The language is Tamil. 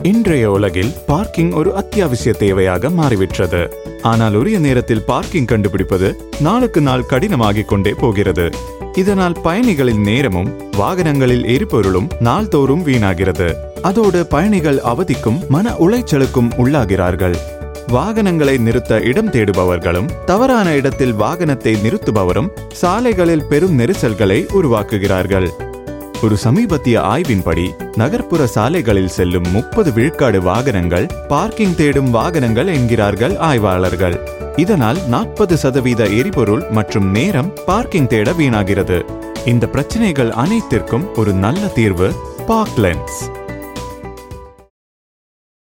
இன்றைய உலகில் பார்க்கிங் ஒரு அத்தியாவசிய தேவையாக மாறிவிட்டது ஆனால் உரிய நேரத்தில் பார்க்கிங் கண்டுபிடிப்பது நாளுக்கு நாள் கடினமாகிக் கொண்டே போகிறது இதனால் பயணிகளின் நேரமும் வாகனங்களில் எரிபொருளும் நாள்தோறும் வீணாகிறது அதோடு பயணிகள் அவதிக்கும் மன உளைச்சலுக்கும் உள்ளாகிறார்கள் வாகனங்களை நிறுத்த இடம் தேடுபவர்களும் தவறான இடத்தில் வாகனத்தை நிறுத்துபவரும் சாலைகளில் பெரும் நெரிசல்களை உருவாக்குகிறார்கள் ஒரு சமீபத்திய ஆய்வின்படி நகர்ப்புற சாலைகளில் செல்லும் முப்பது விழுக்காடு வாகனங்கள் பார்க்கிங் தேடும் வாகனங்கள் என்கிறார்கள் ஆய்வாளர்கள் இதனால் நாற்பது சதவீத எரிபொருள் மற்றும் நேரம் பார்க்கிங் தேட வீணாகிறது இந்த பிரச்சனைகள் அனைத்திற்கும் ஒரு நல்ல தீர்வு பார்க்லென்ஸ்